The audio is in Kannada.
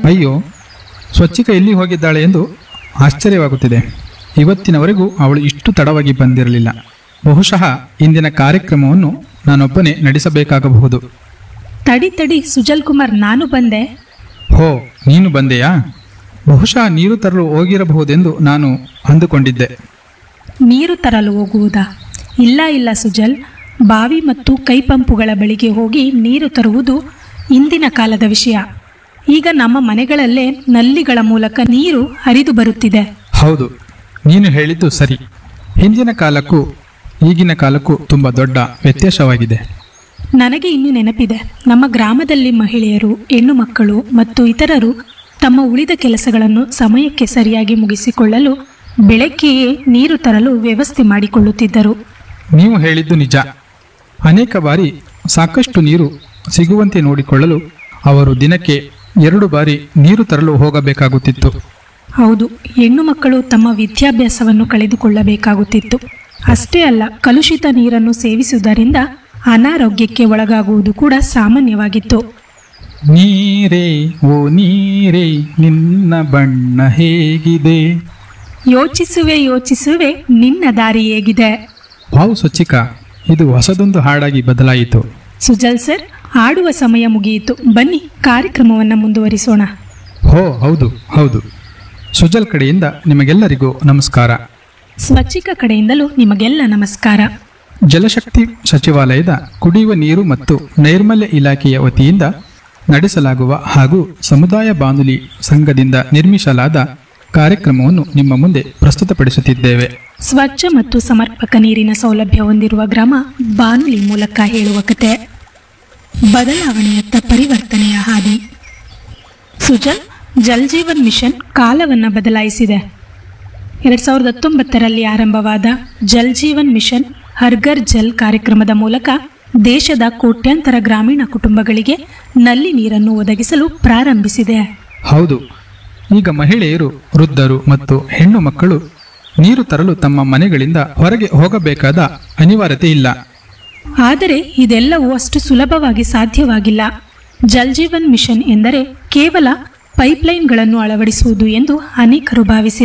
ಅಯ್ಯೋ ಸ್ವಚ್ಛಿಕ ಎಲ್ಲಿ ಹೋಗಿದ್ದಾಳೆ ಎಂದು ಆಶ್ಚರ್ಯವಾಗುತ್ತಿದೆ ಇವತ್ತಿನವರೆಗೂ ಅವಳು ಇಷ್ಟು ತಡವಾಗಿ ಬಂದಿರಲಿಲ್ಲ ಬಹುಶಃ ಇಂದಿನ ಕಾರ್ಯಕ್ರಮವನ್ನು ನಾನೊಬ್ಬನೇ ನಡೆಸಬೇಕಾಗಬಹುದು ತಡಿ ತಡಿ ಸುಜಲ್ ಕುಮಾರ್ ನಾನು ಬಂದೆ ಹೋ ನೀನು ಬಂದೆಯಾ ಬಹುಶಃ ನೀರು ತರಲು ಹೋಗಿರಬಹುದೆಂದು ನಾನು ಅಂದುಕೊಂಡಿದ್ದೆ ನೀರು ತರಲು ಹೋಗುವುದಾ ಇಲ್ಲ ಇಲ್ಲ ಸುಜಲ್ ಬಾವಿ ಮತ್ತು ಕೈಪಂಪುಗಳ ಬಳಿಗೆ ಹೋಗಿ ನೀರು ತರುವುದು ಇಂದಿನ ಕಾಲದ ವಿಷಯ ಈಗ ನಮ್ಮ ಮನೆಗಳಲ್ಲೇ ನಲ್ಲಿಗಳ ಮೂಲಕ ನೀರು ಹರಿದು ಬರುತ್ತಿದೆ ಹೌದು ನೀನು ಹೇಳಿದ್ದು ಸರಿ ಹಿಂದಿನ ಕಾಲಕ್ಕೂ ಈಗಿನ ಕಾಲಕ್ಕೂ ತುಂಬ ದೊಡ್ಡ ವ್ಯತ್ಯಾಸವಾಗಿದೆ ನನಗೆ ಇನ್ನೂ ನೆನಪಿದೆ ನಮ್ಮ ಗ್ರಾಮದಲ್ಲಿ ಮಹಿಳೆಯರು ಹೆಣ್ಣು ಮಕ್ಕಳು ಮತ್ತು ಇತರರು ತಮ್ಮ ಉಳಿದ ಕೆಲಸಗಳನ್ನು ಸಮಯಕ್ಕೆ ಸರಿಯಾಗಿ ಮುಗಿಸಿಕೊಳ್ಳಲು ಬೆಳಗ್ಗೆಯೇ ನೀರು ತರಲು ವ್ಯವಸ್ಥೆ ಮಾಡಿಕೊಳ್ಳುತ್ತಿದ್ದರು ನೀವು ಹೇಳಿದ್ದು ನಿಜ ಅನೇಕ ಬಾರಿ ಸಾಕಷ್ಟು ನೀರು ಸಿಗುವಂತೆ ನೋಡಿಕೊಳ್ಳಲು ಅವರು ದಿನಕ್ಕೆ ಎರಡು ಬಾರಿ ನೀರು ತರಲು ಹೋಗಬೇಕಾಗುತ್ತಿತ್ತು ಹೌದು ಹೆಣ್ಣು ಮಕ್ಕಳು ತಮ್ಮ ವಿದ್ಯಾಭ್ಯಾಸವನ್ನು ಕಳೆದುಕೊಳ್ಳಬೇಕಾಗುತ್ತಿತ್ತು ಅಷ್ಟೇ ಅಲ್ಲ ಕಲುಷಿತ ನೀರನ್ನು ಸೇವಿಸುವುದರಿಂದ ಅನಾರೋಗ್ಯಕ್ಕೆ ಒಳಗಾಗುವುದು ಕೂಡ ಸಾಮಾನ್ಯವಾಗಿತ್ತು ನೀರೇ ಓ ನೀರೇ ನಿನ್ನ ಬಣ್ಣ ಹೇಗಿದೆ ಯೋಚಿಸುವೆ ಯೋಚಿಸುವೆ ನಿನ್ನ ದಾರಿ ಹೇಗಿದೆ ವಾವ್ ಸ್ವಚ್ಛಿಕ ಇದು ಹೊಸದೊಂದು ಹಾಡಾಗಿ ಬದಲಾಯಿತು ಸುಜಲ್ ಸರ್ ಆಡುವ ಸಮಯ ಮುಗಿಯಿತು ಬನ್ನಿ ಕಾರ್ಯಕ್ರಮವನ್ನು ಮುಂದುವರಿಸೋಣ ಹೋ ಹೌದು ಹೌದು ಸುಜಲ್ ಕಡೆಯಿಂದ ನಿಮಗೆಲ್ಲರಿಗೂ ನಮಸ್ಕಾರ ಸ್ವಚ್ಛಿಕ ಕಡೆಯಿಂದಲೂ ನಿಮಗೆಲ್ಲ ನಮಸ್ಕಾರ ಜಲಶಕ್ತಿ ಸಚಿವಾಲಯದ ಕುಡಿಯುವ ನೀರು ಮತ್ತು ನೈರ್ಮಲ್ಯ ಇಲಾಖೆಯ ವತಿಯಿಂದ ನಡೆಸಲಾಗುವ ಹಾಗೂ ಸಮುದಾಯ ಬಾನುಲಿ ಸಂಘದಿಂದ ನಿರ್ಮಿಸಲಾದ ಕಾರ್ಯಕ್ರಮವನ್ನು ನಿಮ್ಮ ಮುಂದೆ ಪ್ರಸ್ತುತಪಡಿಸುತ್ತಿದ್ದೇವೆ ಸ್ವಚ್ಛ ಮತ್ತು ಸಮರ್ಪಕ ನೀರಿನ ಸೌಲಭ್ಯ ಹೊಂದಿರುವ ಗ್ರಾಮ ಬಾನುಲಿ ಮೂಲಕ ಹೇಳುವ ಕತೆ ಬದಲಾವಣೆಯತ್ತ ಪರಿವರ್ತನೆಯ ಹಾದಿ ಸುಜಲ್ ಜಲ್ ಜೀವನ್ ಮಿಷನ್ ಕಾಲವನ್ನು ಬದಲಾಯಿಸಿದೆ ಎರಡ್ ಸಾವಿರದ ಹತ್ತೊಂಬತ್ತರಲ್ಲಿ ಆರಂಭವಾದ ಜಲ್ ಜೀವನ್ ಮಿಷನ್ ಹರ್ಗರ್ ಜಲ್ ಕಾರ್ಯಕ್ರಮದ ಮೂಲಕ ದೇಶದ ಕೋಟ್ಯಾಂತರ ಗ್ರಾಮೀಣ ಕುಟುಂಬಗಳಿಗೆ ನಲ್ಲಿ ನೀರನ್ನು ಒದಗಿಸಲು ಪ್ರಾರಂಭಿಸಿದೆ ಹೌದು ಈಗ ಮಹಿಳೆಯರು ವೃದ್ಧರು ಮತ್ತು ಹೆಣ್ಣು ಮಕ್ಕಳು ನೀರು ತರಲು ತಮ್ಮ ಮನೆಗಳಿಂದ ಹೊರಗೆ ಹೋಗಬೇಕಾದ ಅನಿವಾರ್ಯತೆ ಇಲ್ಲ ಆದರೆ ಇದೆಲ್ಲವೂ ಅಷ್ಟು ಸುಲಭವಾಗಿ ಸಾಧ್ಯವಾಗಿಲ್ಲ ಜಲ್ ಜೀವನ್ ಮಿಷನ್ ಎಂದರೆ ಕೇವಲ ಪೈಪ್ಲೈನ್ಗಳನ್ನು ಅಳವಡಿಸುವುದು ಎಂದು ಅನೇಕರು ಭಾವಿಸಿ